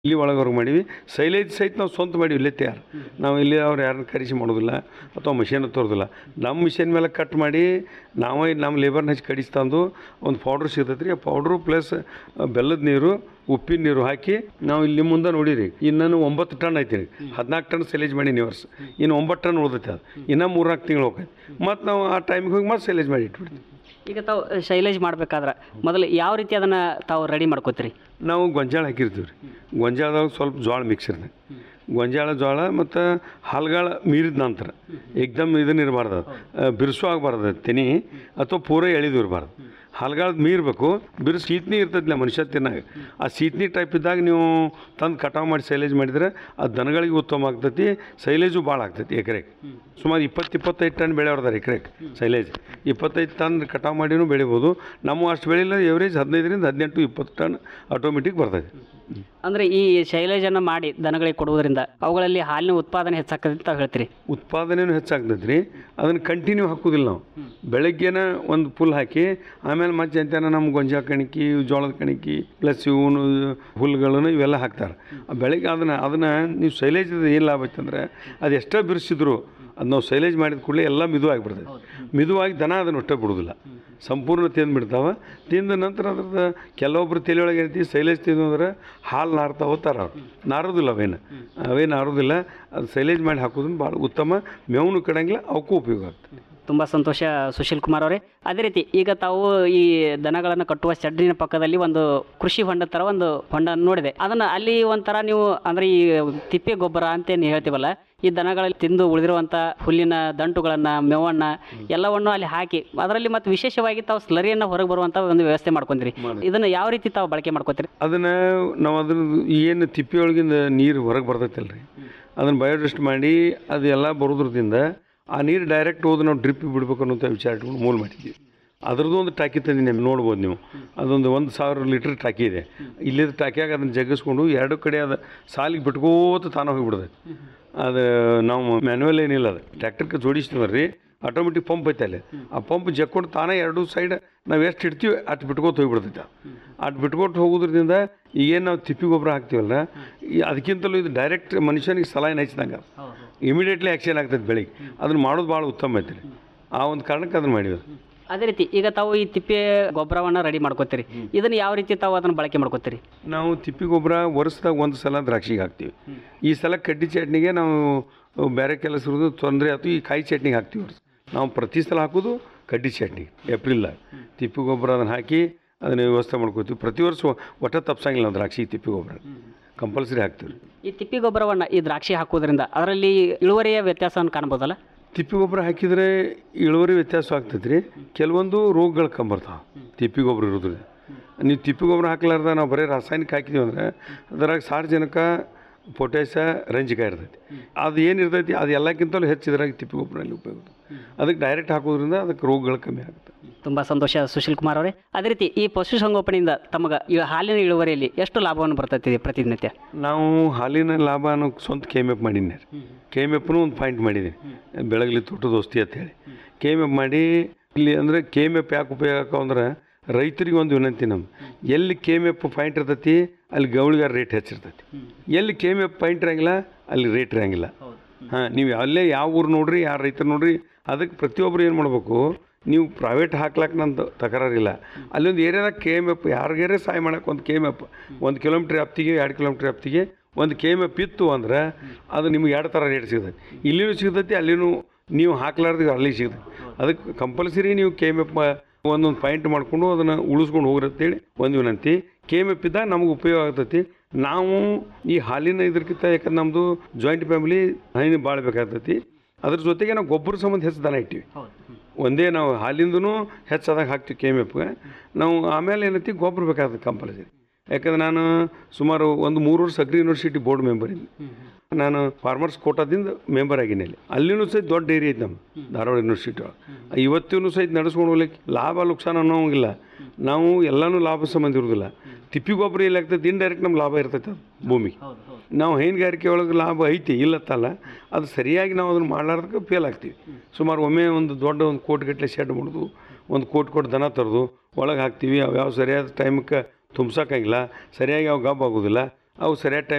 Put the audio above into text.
ಇಲ್ಲಿ ಒಳಗೆ ಮಾಡೀವಿ ಸೈಲೇಜ್ ಸಹಿತ ನಾವು ಸ್ವಂತ ಮಾಡೀವಿ ಇಲ್ಲೇ ತಯಾರು ನಾವು ಇಲ್ಲಿ ಅವ್ರು ಯಾರನ್ನ ಕರೆಸಿ ಮಾಡೋದಿಲ್ಲ ಅಥವಾ ಮಿಷನ್ ತೋರೋದಿಲ್ಲ ನಮ್ಮ ಮಿಷನ್ ಮೇಲೆ ಕಟ್ ಮಾಡಿ ನಾವೇ ನಮ್ಮ ಲೇಬರ್ನ ಹಚ್ಚಿ ಕಡಿಸ್ತಂದು ಒಂದು ಪೌಡ್ರ್ ಸಿಗ್ತೈತೆ ರೀ ಆ ಪೌಡ್ರು ಪ್ಲಸ್ ಬೆಲ್ಲದ ನೀರು ಉಪ್ಪಿನ ನೀರು ಹಾಕಿ ನಾವು ಇಲ್ಲಿ ಮುಂದೆ ನೋಡಿರಿ ಇನ್ನೂ ಒಂಬತ್ತು ಟನ್ ಐತಿ ರೀ ಹದಿನಾಲ್ಕು ಟನ್ ಸೈಲೇಜ್ ಮಾಡಿ ನೀವು ವರ್ಷ ಇನ್ನು ಒಂಬತ್ತು ಟನ್ ಉಳ್ದೈತೆ ಅದು ಇನ್ನೂ ಮೂರ್ನಾಲ್ಕು ತಿಂಗಳು ಹೋಗೈತೆ ಮತ್ತು ನಾವು ಆ ಟೈಮಿಗೆ ಹೋಗಿ ಮತ್ತೆ ಸೈಲೇಜ್ ಮಾಡಿ ಇಟ್ಬಿಡ್ತೀವಿ ಈಗ ತಾವು ಶೈಲೇಜ್ ಮಾಡ್ಬೇಕಾದ್ರೆ ಮೊದಲು ಯಾವ ರೀತಿ ಅದನ್ನು ತಾವು ರೆಡಿ ಮಾಡ್ಕೋತೀರಿ ನಾವು ಗೊಂಜಾಳ ಹಾಕಿರ್ತೀವಿ ರೀ ಗೊಂಜಾಳದಾಗ ಸ್ವಲ್ಪ ಜೋಳ ಮಿಕ್ಸ್ ಇರ್ತದೆ ಗೊಂಜಾಳ ಜೋಳ ಮತ್ತು ಹಾಲ್ಗಾಳ ಮೀರಿದ ನಂತರ ಏಕ್ದಮ್ ಇದನ್ನ ಇರಬಾರ್ದು ಬಿರುಸು ಆಗಬಾರ್ದು ತೆನಿ ಅಥವಾ ಪೂರ ಎಳಿದು ಇರಬಾರ್ದು ಹಾಲ್ಗಾಳದ ಮೀರಬೇಕು ಬಿರುಸು ಸೀತ್ನಿ ಇರ್ತೈತಿಲ್ಲ ಮನುಷ್ಯ ತಿನ್ನಾಗ ಆ ಸೀತ್ನಿ ಟೈಪ್ ಇದ್ದಾಗ ನೀವು ತಂದು ಕಟಾವು ಮಾಡಿ ಸೈಲೇಜ್ ಮಾಡಿದರೆ ಅದು ದನಗಳಿಗೆ ಉತ್ತಮ ಆಗ್ತೈತಿ ಸೈಲೇಜು ಭಾಳ ಆಗ್ತೈತಿ ಎಕರೆಗೆ ಸುಮಾರು ಇಪ್ಪತ್ತು ಇಪ್ಪತ್ತೈದು ಟನ್ ಬೆಳೆಯವ್ರದಾರೆ ಎಕರೆಗೆ ಸೈಲೇಜ್ ಇಪ್ಪತ್ತೈದು ಟನ್ ಕಟಾವು ಮಾಡಿನೂ ಬೆಳಿಬೋದು ನಮ್ಮ ಅಷ್ಟು ಬೆಳಿಲ್ಲ ಎವರೇಜ್ ಹದಿನೈದರಿಂದ ಹದಿನೆಂಟು ಇಪ್ಪತ್ತು ಟನ್ ಆಟೋಮೆಟಿಕ್ ಬರ್ತೈತಿ ಅಂದರೆ ಈ ಶೈಲೇಜನ್ನು ಮಾಡಿ ದನಗಳಿಗೆ ಕೊಡುವುದರಿಂದ ಅವುಗಳಲ್ಲಿ ಹಾಲಿನ ಉತ್ಪಾದನೆ ಹೆಚ್ಚಾಗ್ತದೆ ಅಂತ ತಾವು ಹೇಳ್ತೀರಿ ಉತ್ಪಾದನೆಯೂ ಹೆಚ್ಚಾಗ್ತೈತೆ ರೀ ಅದನ್ನು ಕಂಟಿನ್ಯೂ ಹಾಕೋದಿಲ್ಲ ನಾವು ಬೆಳಗ್ಗೆನ ಒಂದು ಫುಲ್ ಹಾಕಿ ಆಮೇಲೆ ಮತ್ತೆ ಎಂತೇನ ನಮ್ಮ ಗೊಂಜಾಳ ಕಣಿಕಿ ಜೋಳದ ಕಣಿಕಿ ಪ್ಲಸ್ ಇವನು ಹುಲ್ಗಳನ್ನು ಇವೆಲ್ಲ ಹಾಕ್ತಾರೆ ಆ ಬೆಳಗ್ಗೆ ಅದನ್ನು ಅದನ್ನು ನೀವು ಸೈಲೇಜ್ ಏನು ಲಾಭ ಐತಂದ್ರೆ ಅದು ಎಷ್ಟೇ ಬಿರ್ಸಿದ್ರು ಅದು ನಾವು ಸೈಲೇಜ್ ಮಾಡಿದ ಕೂಡಲೇ ಎಲ್ಲ ಮಿದು ಆಗಿಬಿಡ್ತೈತೆ ಮಿದುವಾಗಿ ದನ ಅದನ್ನು ಅಷ್ಟೇ ಬಿಡೋದಿಲ್ಲ ಸಂಪೂರ್ಣ ತಿಂದು ಬಿಡ್ತಾವೆ ತಿಂದ ನಂತರ ಅದ್ರದ್ದು ಕೆಲವೊಬ್ರು ತಲೆಯೊಳಗೆ ಏನೈತಿ ಸೈಲೇಜ್ ತಿಂದು ಅಂದ್ರೆ ಹಾಲು ನಾರ್ತಾ ಹೋಗ್ತಾರೆ ಅವ್ರು ನಾರೋದಿಲ್ಲ ಅವೇನು ಅವೇನು ನಾರೋದಿಲ್ಲ ಅದು ಸೈಲೇಜ್ ಮಾಡಿ ಹಾಕೋದನ್ನು ಭಾಳ ಉತ್ತಮ ಮೇವನು ಕಡಂಗಿಲ್ಲ ಅವಕ್ಕೂ ಉಪಯೋಗ ಆಗ್ತದೆ ತುಂಬ ಸಂತೋಷ ಸುಶೀಲ್ ಕುಮಾರ್ ಅವರೇ ಅದೇ ರೀತಿ ಈಗ ತಾವು ಈ ದನಗಳನ್ನು ಕಟ್ಟುವ ಶೆಡ್ಡಿನ ಪಕ್ಕದಲ್ಲಿ ಒಂದು ಕೃಷಿ ಹೊಂಡ ಥರ ಒಂದು ಹೊಂಡ ನೋಡಿದೆ ಅದನ್ನು ಅಲ್ಲಿ ಒಂಥರ ನೀವು ಅಂದರೆ ಈ ತಿಪ್ಪೆ ಗೊಬ್ಬರ ಅಂತೇನು ಹೇಳ್ತೀವಲ್ಲ ಈ ದನಗಳಲ್ಲಿ ತಿಂದು ಉಳಿದಿರುವಂಥ ಹುಲ್ಲಿನ ದಂಟುಗಳನ್ನು ಮೇವನ್ನು ಎಲ್ಲವನ್ನು ಅಲ್ಲಿ ಹಾಕಿ ಅದರಲ್ಲಿ ಮತ್ತು ವಿಶೇಷವಾಗಿ ತಾವು ಸ್ಲರಿಯನ್ನು ಹೊರಗೆ ಬರುವಂಥ ಒಂದು ವ್ಯವಸ್ಥೆ ಮಾಡ್ಕೊಂತೀರಿ ಇದನ್ನು ಯಾವ ರೀತಿ ತಾವು ಬಳಕೆ ಮಾಡ್ಕೊತೀರಿ ಅದನ್ನು ನಾವು ಅದ್ರದ್ದು ಏನು ತಿಪ್ಪಿಯೊಳಗಿಂದ ನೀರು ಹೊರಗೆ ಬರ್ತೈತಲ್ಲ ರೀ ಅದನ್ನು ಬಯೋಡಸ್ಟ್ ಮಾಡಿ ಅದು ಎಲ್ಲ ಬರೋದ್ರದಿಂದ ಆ ನೀರು ಡೈರೆಕ್ಟ್ ಹೋದ್ರೆ ನಾವು ಡ್ರಿಪ್ ಬಿಡ್ಬೇಕು ಅನ್ನೋಂಥ ವಿಚಾರ ಇಟ್ಕೊಂಡು ಮೂಲ ಮಾಡಿದ್ವಿ ಅದ್ರದ್ದು ಒಂದು ಟಾಕಿ ತಂದು ನಿಮ್ಗೆ ನೋಡ್ಬೋದು ನೀವು ಅದೊಂದು ಒಂದು ಸಾವಿರ ಲೀಟ್ರ್ ಟಾಕಿ ಇದೆ ಇಲ್ಲಿದ್ದ ಟಾಕಿಯಾಗ ಅದನ್ನು ಜಗ್ಗಿಸ್ಕೊಂಡು ಎರಡು ಕಡೆ ಅದು ಸಾಲಿಗೆ ಬಿಟ್ಕೋತ ತಾನೇ ಹೋಗಿಬಿಡ್ತೈತೆ ಅದು ನಾವು ಮ್ಯಾನ್ಯುವಲ್ ಏನಿಲ್ಲ ಅದು ಟ್ರ್ಯಾಕ್ಟರ್ಗೆ ಜೋಡಿಸ್ತೀವಿ ರೀ ಆಟೋಮೆಟಿಕ್ ಪಂಪ್ ಐತೆ ಅಲ್ಲಿ ಆ ಪಂಪ್ ಜಕ್ಕೊಂಡು ತಾನೇ ಎರಡು ಸೈಡ್ ನಾವು ಎಷ್ಟು ಇಡ್ತೀವಿ ಅಷ್ಟು ಬಿಟ್ಕೋತ ಹೋಗಿಬಿಡ್ತೈತೆ ಅಷ್ಟು ಬಿಟ್ಕೊಟ್ಟು ಹೋಗೋದ್ರಿಂದ ಈಗೇನು ನಾವು ತಿಪ್ಪಿ ಗೊಬ್ಬರ ಹಾಕ್ತೀವಲ್ಲ ಈ ಅದಕ್ಕಿಂತಲೂ ಇದು ಡೈರೆಕ್ಟ್ ಮನುಷ್ಯನಿಗೆ ಸಲಾಯಿನ ಹಚ್ಚಿದಂಗೆ ಇಮಿಡಿಯೇಟ್ಲಿ ಆ್ಯಕ್ಷನ್ ಆಗ್ತೈತೆ ಬೆಳಿಗ್ಗೆ ಅದನ್ನು ಮಾಡೋದು ಭಾಳ ಉತ್ತಮ ಐತೆ ರೀ ಆ ಒಂದು ಕಾರಣಕ್ಕೆ ಅದನ್ನು ಮಾಡಿದ್ರು ಅದೇ ರೀತಿ ಈಗ ತಾವು ಈ ತಿಪ್ಪೆ ಗೊಬ್ಬರವನ್ನು ರೆಡಿ ಮಾಡ್ಕೋತೀರಿ ಇದನ್ನು ಯಾವ ರೀತಿ ತಾವು ಅದನ್ನು ಬಳಕೆ ಮಾಡ್ಕೋತೀರಿ ನಾವು ತಿಪ್ಪಿ ಗೊಬ್ಬರ ವರ್ಷದಾಗ ಒಂದು ಸಲ ದ್ರಾಕ್ಷಿಗೆ ಹಾಕ್ತೀವಿ ಈ ಸಲ ಕಡ್ಡಿ ಚಟ್ನಿಗೆ ನಾವು ಬೇರೆ ಕೆಲಸ ಇರೋದು ತೊಂದರೆ ಆಯ್ತು ಈ ಕಾಯಿ ಚಟ್ನಿಗೆ ಹಾಕ್ತೀವಿ ವರ್ಷ ನಾವು ಪ್ರತಿ ಸಲ ಹಾಕೋದು ಕಡ್ಡಿ ಚಟ್ನಿ ಏಪ್ರಿಲ್ದಾಗ ತಿಪ್ಪಿ ಗೊಬ್ಬರ ಅದನ್ನು ಹಾಕಿ ಅದನ್ನು ವ್ಯವಸ್ಥೆ ಮಾಡ್ಕೋತೀವಿ ಪ್ರತಿ ವರ್ಷ ಒಟ್ಟ ತಪ್ಸಂಗಿಲ್ಲ ನಾವು ದ್ರಾಕ್ಷಿ ತಿಪ್ಪಿ ಗೊಬ್ಬರ ಕಂಪಲ್ಸರಿ ಹಾಕ್ತೀವಿ ಈ ತಿಪ್ಪಿ ಗೊಬ್ಬರವನ್ನು ಈ ದ್ರಾಕ್ಷಿ ಹಾಕೋದ್ರಿಂದ ಅದರಲ್ಲಿ ಇಳುವರಿಯ ವ್ಯತ್ಯಾಸವನ್ನು ಕಾಣ್ಬೋದಲ್ಲ ತಿಪ್ಪಿ ಗೊಬ್ಬರ ಹಾಕಿದರೆ ಇಳುವರಿ ವ್ಯತ್ಯಾಸ ಆಗ್ತೈತೆ ರೀ ಕೆಲವೊಂದು ರೋಗಗಳು ಕಂಬರ್ತಾವೆ ತಿಪ್ಪಿ ಗೊಬ್ಬರ ಇರೋದ್ರಿಂದ ನೀವು ತಿಪ್ಪಿ ಗೊಬ್ಬರ ಹಾಕ್ಲಾರ್ದ ನಾವು ಬರೀ ರಾಸಾಯನಿಕ ಹಾಕಿದೀವಿ ಅಂದರೆ ಅದ್ರಾಗ ಸಾರ್ವಜನಿಕ ಪೊಟ್ಯಾಶ ರಂಜಿಕಾಯಿ ಇರ್ತೈತಿ ಅದು ಏನು ಇರ್ತೈತಿ ಅದು ಎಲ್ಲಕ್ಕಿಂತಲೂ ಹೆಚ್ಚು ಇದ್ರಾಗ ತಿಪ್ಪಿ ಗೊಬ್ಬರಲ್ಲಿ ಉಪಯೋಗ ಅದಕ್ಕೆ ಡೈರೆಕ್ಟ್ ಹಾಕೋದ್ರಿಂದ ಅದಕ್ಕೆ ರೋಗಗಳು ಕಮ್ಮಿ ಆಗುತ್ತೆ ತುಂಬ ಸಂತೋಷ ಸುಶೀಲ್ ಕುಮಾರ್ ಅವರೇ ಅದೇ ರೀತಿ ಈ ಪಶುಸಂಗೋಪನೆಯಿಂದ ತಮಗೆ ಈ ಹಾಲಿನ ಇಳುವರಿಯಲ್ಲಿ ಎಷ್ಟು ಲಾಭವನ್ನು ಬರ್ತೈತಿ ಪ್ರತಿನಿತ್ಯ ನಾವು ಹಾಲಿನ ಲಾಭ ಅನ್ನೋ ಸ್ವಂತ ಕೆ ಎಮ್ ಎಫ್ ಮಾಡೀನಿ ಕೆ ಎಮ್ ಎಫ್ನು ಒಂದು ಪಾಯಿಂಟ್ ಮಾಡಿದ್ದೀನಿ ಬೆಳಗ್ಲಿ ತೋಟ ದೋಸ್ತಿ ಅಂತ ಹೇಳಿ ಕೆ ಎಮ್ ಎಫ್ ಮಾಡಿ ಇಲ್ಲಿ ಅಂದರೆ ಕೆ ಎಮ್ ಎಫ್ ಯಾಕೆ ಉಪಯೋಗ ಅಂದ್ರೆ ರೈತರಿಗೆ ಒಂದು ವಿನಂತಿ ನಮ್ದು ಎಲ್ಲಿ ಕೆ ಎಮ್ ಎಫ್ ಪಾಯಿಂಟ್ ಇರ್ತೈತಿ ಅಲ್ಲಿ ಗೌಳಿಗಾರ ರೇಟ್ ಹೆಚ್ಚಿರ್ತೈತಿ ಎಲ್ಲಿ ಕೆ ಎಮ್ ಎಫ್ ಪಾಯಿಂಟ್ ಇರಂಗಿಲ್ಲ ಅಲ್ಲಿ ರೇಟ್ ಇರಂಗಿಲ್ಲ ಹಾಂ ನೀವು ಅಲ್ಲೇ ಯಾವ ಊರು ನೋಡ್ರಿ ಯಾವ ರೈತರು ನೋಡ್ರಿ ಅದಕ್ಕೆ ಪ್ರತಿಯೊಬ್ಬರು ಏನು ಮಾಡಬೇಕು ನೀವು ಪ್ರೈವೇಟ್ ಹಾಕ್ಲಕ್ಕೆ ನಂದು ತಕರಾರಿಲ್ಲ ಅಲ್ಲೊಂದು ಏರಿಯಾದಾಗ ಕೆ ಎಮ್ ಎಫ್ ಯಾರಿಗಾರೇ ಸಹಾಯ ಮಾಡಕ್ಕೆ ಒಂದು ಕೆ ಎಮ್ ಎಫ್ ಒಂದು ಕಿಲೋಮೀಟ್ರ್ ವ್ಯಾಪ್ತಿಗೆ ಎರಡು ಕಿಲೋಮೀಟ್ರ್ ವ್ಯಾಪ್ತಿಗೆ ಒಂದು ಕೆ ಎಮ್ ಎಫ್ ಇತ್ತು ಅಂದ್ರೆ ಅದು ನಿಮ್ಗೆ ಎರಡು ಥರ ರೇಟ್ ಸಿಗ್ತೈತಿ ಇಲ್ಲಿನೂ ಸಿಗ್ತೈತಿ ಅಲ್ಲಿನೂ ನೀವು ಹಾಕ್ಲಾರ್ದು ಅಲ್ಲಿ ಸಿಗ್ತೈತಿ ಅದಕ್ಕೆ ಕಂಪಲ್ಸರಿ ನೀವು ಕೆ ಎಮ್ ಎಫ್ ಒಂದೊಂದು ಪಾಯಿಂಟ್ ಮಾಡಿಕೊಂಡು ಅದನ್ನು ಉಳಿಸ್ಕೊಂಡು ಹೋಗ್ರಿ ಅಂತೇಳಿ ಒಂದು ವಿನಂತಿ ಕೆ ಎಮ್ ಎಫ್ ಇದ್ದಾಗ ನಮಗೆ ಉಪಯೋಗ ಆಗ್ತೈತಿ ನಾವು ಈ ಹಾಲಿನ ಇದಕ್ಕಿಂತ ಯಾಕಂದ್ರೆ ನಮ್ಮದು ಜಾಯಿಂಟ್ ಫ್ಯಾಮಿಲಿ ಹೈನು ಭಾಳ ಬೇಕಾಗ್ತೈತಿ ಅದ್ರ ಜೊತೆಗೆ ನಾವು ಗೊಬ್ಬರ ಸಂಬಂಧ ಹೆಚ್ಚು ದನ ಇಟ್ಟಿವಿ ಒಂದೇ ನಾವು ಹಾಲಿಂದನೂ ಹೆಚ್ಚಾದಾಗ ಹಾಕ್ತೀವಿ ಕೆ ಎಮ್ ಎಫ್ಗೆ ನಾವು ಆಮೇಲೆ ಏನೈತಿ ಗೊಬ್ಬರ ಬೇಕಾಗ್ತದೆ ಕಂಪಲ್ಸರಿ ಯಾಕಂದ್ರೆ ನಾನು ಸುಮಾರು ಒಂದು ಮೂರು ವರ್ಷ ಅಗ್ರಿ ಯೂನಿವರ್ಸಿಟಿ ಬೋರ್ಡ್ ಮೆಂಬರ್ ಇದ್ದೀನಿ ನಾನು ಫಾರ್ಮರ್ಸ್ ಕೋಟಾದಿಂದ ಮೆಂಬರ್ ಆಗಿನಿ ಅಲ್ಲಿ ಅಲ್ಲಿನೂ ಸಹಿತ ದೊಡ್ಡ ಡೈರಿ ಐತೆ ನಮ್ಮ ಧಾರವಾಡ ಯೂನಿವರ್ಸಿಟಿ ಒಳಗೆ ಇವತ್ತಿನೂ ಸಹಿತ ನಡೆಸ್ಕೊಂಡು ಹೋಗ್ಲಿಕ್ಕೆ ಲಾಭ ಲುಕ್ಸಾನ ಅನ್ನೋಂಗಿಲ್ಲ ನಾವು ಎಲ್ಲನೂ ಲಾಭ ಸಂಬಂಧ ಇರೋದಿಲ್ಲ ತಿಪ್ಪಿ ಗೊಬ್ಬರ ಎಲ್ಲಿ ಆಗ್ತೈತೆ ಇಂಡೈರೆಕ್ಟ್ ನಮ್ಮ ಲಾಭ ಇರ್ತೈತೆ ಅದು ಭೂಮಿಗೆ ನಾವು ಹೈನುಗಾರಿಕೆ ಒಳಗೆ ಲಾಭ ಐತಿ ಇಲ್ಲತ್ತಲ್ಲ ಅದು ಸರಿಯಾಗಿ ನಾವು ಅದನ್ನು ಮಾಡ್ಲಾರ್ದಕ್ಕೆ ಫೇಲ್ ಆಗ್ತೀವಿ ಸುಮಾರು ಒಮ್ಮೆ ಒಂದು ದೊಡ್ಡ ಒಂದು ಕೋಟಿಗಟ್ಟಲೆ ಶೆಡ್ ಮಾಡೋದು ಒಂದು ಕೋಟಿ ಕೋಟಿ ದನ ತರೋದು ಒಳಗೆ ಹಾಕ್ತೀವಿ ಅವು ಯಾವ ಸರಿಯಾದ ಟೈಮಕ್ಕೆ ತುಂಬ್ಸೋಕ್ಕಾಗಿಲ್ಲ ಸರಿಯಾಗಿ ಅವು ಗಬ್ ಆಗೋದಿಲ್ಲ ಅವು ಸರಿಯಾದ ಟೈಮ್